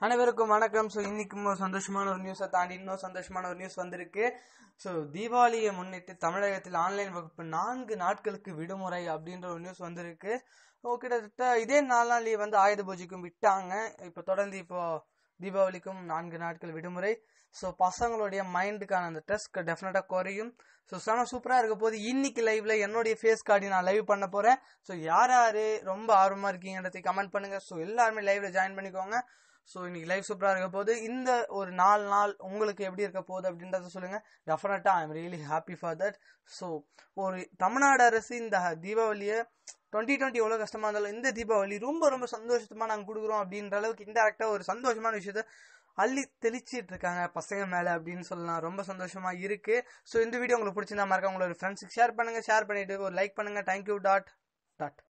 அனைவருக்கும் வணக்கம் ஸோ இன்னைக்கும் ஒரு சந்தோஷமான ஒரு நியூஸை தாண்டி இன்னும் சந்தோஷமான ஒரு நியூஸ் வந்திருக்கு ஸோ தீபாவளியை முன்னிட்டு தமிழகத்தில் ஆன்லைன் வகுப்பு நான்கு நாட்களுக்கு விடுமுறை அப்படின்ற ஒரு நியூஸ் வந்திருக்கு ஸோ கிட்டத்தட்ட இதே நாலு நாள் leave வந்து ஆயுத பூஜைக்கும் விட்டாங்க இப்போ தொடர்ந்து இப்போ தீபாவளிக்கும் நான்கு நாட்கள் விடுமுறை ஸோ பசங்களுடைய மைண்டுக்கான அந்த டெஸ்ட் டெஃபினட்டாக குறையும் ஸோ செம சூப்பராக இருக்க போது இன்னைக்கு லைவ்ல என்னுடைய ஃபேஸ் கார்டு நான் லைவ் பண்ண போகிறேன் ஸோ யார் யார் ரொம்ப ஆர்வமாக இருக்கீங்கன்றதை கமெண்ட் பண்ணுங்க ஸோ எல்லாருமே லைவ்ல ஜாயின் பண்ணிக்கோங்க ஸோ இன்னைக்கு லைவ் சூப்பராக இருக்க போது இந்த ஒரு நாலு நாள் உங்களுக்கு எப்படி இருக்க போகுது அப்படின்றத சொல்லுங்க டெஃபினட்டாக I am really happy for that so ஒரு தமிழ்நாடு அரசு இந்த தீபாவளியை டுவெண்ட்டி டுவெண்ட்டி எவ்வளோ கஷ்டமா இருந்தாலும் இந்த தீபாவளி ரொம்ப ரொம்ப சந்தோஷமா நாங்கள் கொடுக்குறோம் அப்படின்ற அளவுக்கு இன்டெரக்டாக ஒரு சந்தோஷமான விஷயத்த அள்ளி தெளிச்சிட்டு இருக்காங்க பசங்க மேல அப்படின்னு சொல்லலாம் ரொம்ப சந்தோஷமா இருக்கு ஸோ இந்த வீடியோ உங்களுக்கு பிடிச்சிருந்தா மறக்க உங்களோட ஃப்ரெண்ட்ஸுக்கு ஷேர் பண்ணுங்க ஷேர் பண்ணிட்டு ஒரு லைக் பண்ணுங்க தேங்க்யூ டாட் டாட்